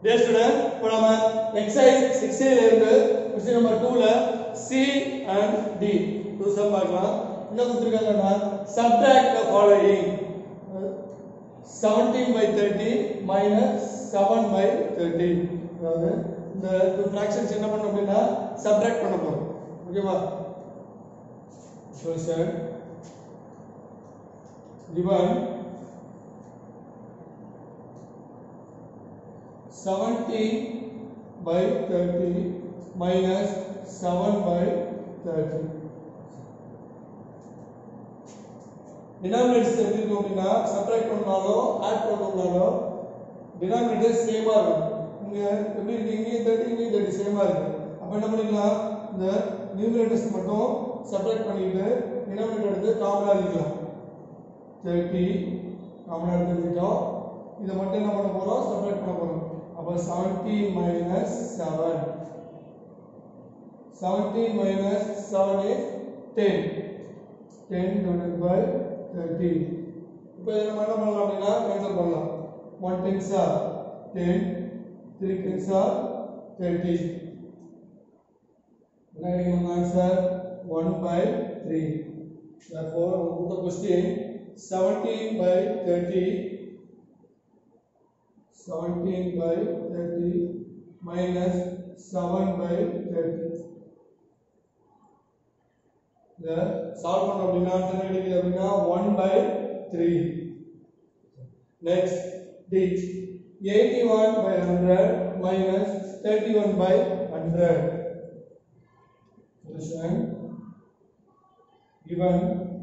டே student இப்போ நம்ம exercise சிக்ஸ்ல இருந்து கொஸ்டின் நம்பர் டூல சி அண்ட் டி புதுசாக பார்க்கலாம் என்ன கொடுத்துருக்காங்கன்னா subtract the following seventeen by thirty minus seven by thirty அதாவது இந்த டூ ஃப்ராக்ஷன்ஸ் என்ன பண்ணணும் அப்படின்னா சப்ட்ராக்ட் பண்ண போகிறோம் ஓகேவா question given 17 by 30 minus 7 by 30 denominators எப்படி இருக்கும் அப்படின்னா சப்ட்ராக்ட் பண்ணாலும் ஆட் பண்ணாலும் டினாமினேட்டர் சேமா இருக்கும் இங்க எப்படி இருக்கு இங்கேயும் தேர்ட்டி இங்கேயும் தேர்ட்டி சேமா இருக்கு அப்ப என்ன பண்ணிக்கலாம் இந்த நியூமரேட்டர்ஸ் மட்டும் சப்ட்ராக்ட் பண்ணிட்டு டினாமினேட்டர் எடுத்து காமனா எழுதிக்கலாம் தேர்ட்டி காமனா எடுத்துக்கிட்டோம் இதை மட்டும் என்ன பண்ண போறோம் செப்பரேட் பண்ண போறோம் அப்ப seventeen minus seven seventeen minus seven is ten ten divide by thirty இப்போ இதை நம்ம என்ன பண்ணலாம் அப்படின்னா கேன்சல் பண்ணலாம் one tens or ten three tens or thirty என்ன கிடைக்கும் answer one by three therefore the question 17 by 30 17 by 30 minus 7 by 30 இத சால்வ் பண்ணோம் அப்படின்னா ஆன்சர் கிடைக்குது அப்படின்னா 1 by 3 next d 81 by 100 minus 31 by 100 solution given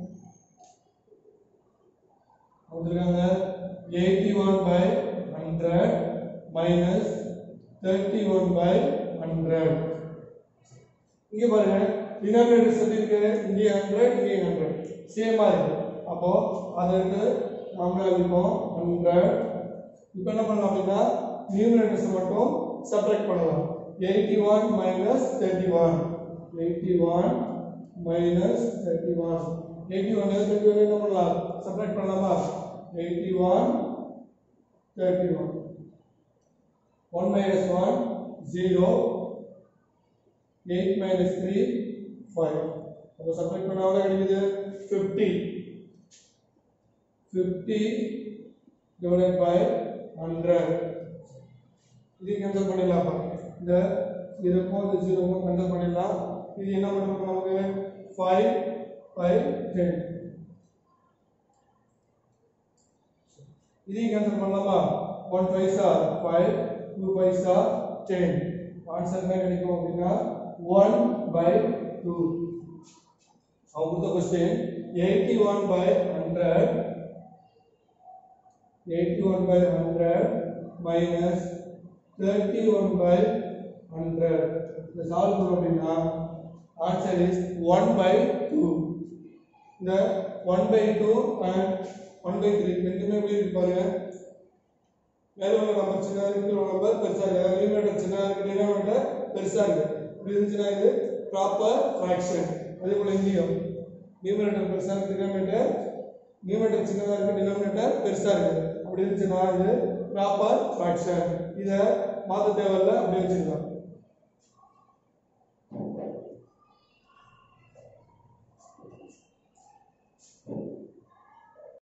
கொடுத்துருக்காங்க eighty one by hundred minus thirty one by hundred இங்க பாருங்க டினாமினேட்டர் சொல்லி இருக்கு இங்கே ஹண்ட்ரட் இங்கே ஹண்ட்ரட் சேமா இருக்கு அப்போ அதற்கு நாம எழுதிப்போம் ஹண்ட்ரட் இப்போ என்ன பண்ணலாம் அப்படின்னா நியூமினேட்டர்ஸ் மட்டும் சப்ட்ராக்ட் பண்ணலாம் eighty one minus thirty one eighty one minus thirty one eighty one thirty one என்ன பண்ணலாம் சப்ட்ராக்ட் பண்ணலாமா eighty one thirty one one minus one zero eight minus three five அப்போ சப்ட்ராக்ட் பண்ண எவ்வளோ கிடைக்குது fifty fifty divided by hundred இது cancel பண்ணிடலாமா இந்த இதுக்கும் இந்த ஜீரோக்கும் கேன்சல் பண்ணிடலாம் இது என்ன பண்ணுறோம் நமக்கு ஃபைவ் ஃபைவ் டென் இதையும் கேன்சல் பண்ணலாமா ஒன் பைசா ஃபைவ் டூ பைசா டென் ஆன்சர் என்ன கிடைக்கும் அப்படின்னா ஒன் பை டூ அவங்க கொடுத்த question eighty one by hundred eighty one by hundred minus thirty one by hundred இதை சால்வ் பண்ணோம் அப்படின்னா answer is one by two இந்த one by two and one by three ரெண்டுமே எப்படி இருக்கு பாருங்க மேல உள்ள நம்பர் சின்ன இருக்கு கீழ உள்ள நம்பர் பெருசா இருக்கு நியூமரேட்டர் சின்ன இருக்கு டினாமினேட்டர் பெருசா இருக்கு இப்படி இருந்துச்சுன்னா இது ப்ராப்பர் ஃபிராக்ஷன் அதே போல இங்கேயும் நியூமரேட்டர் பெருசா இருக்கு டினாமினேட்டர் நியூமரேட்டர் சின்னதா இருக்கு டினாமினேட்டர் பெருசா இருக்கு அப்படி இருந்துச்சுன்னா இது ப்ராப்பர் ஃபிராக்ஷன் இதை மாத்த தேவையில்ல அப்படி வச்சுக்கலாம்